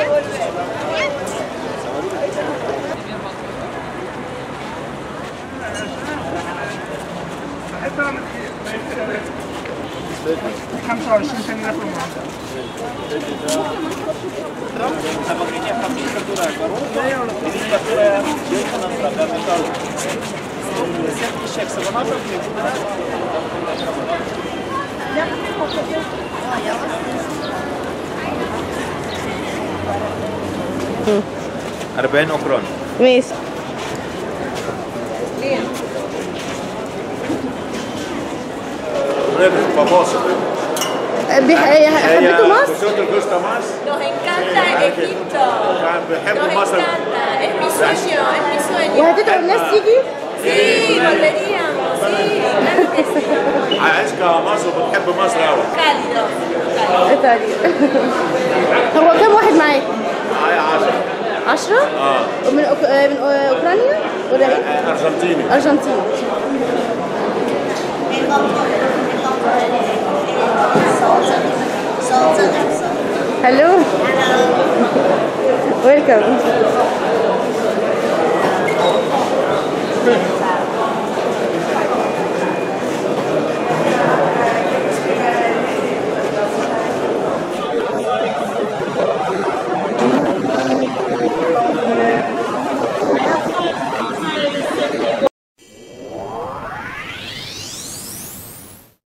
40 اوكرون ماشي famoso. بيح- حبيتوا مصر؟ ¿Vosotros gusta más? Nos encanta Egipto. بحب Nos مصر encanta. Es mi sueño, es mi sueño. وهتدعوا الناس تيجي؟ Sí, volveríamos. Sí, claro que sí. عايشة مصر وبتحب مصر قوي Cálido. cálido. ايطاليا هو كم واحد معاك؟ معايا 10 عشرة؟ اه من أوك... آه، من آه، اوكرانيا ولا ايه؟ ارجنتيني ارجنتين هلو ويلكم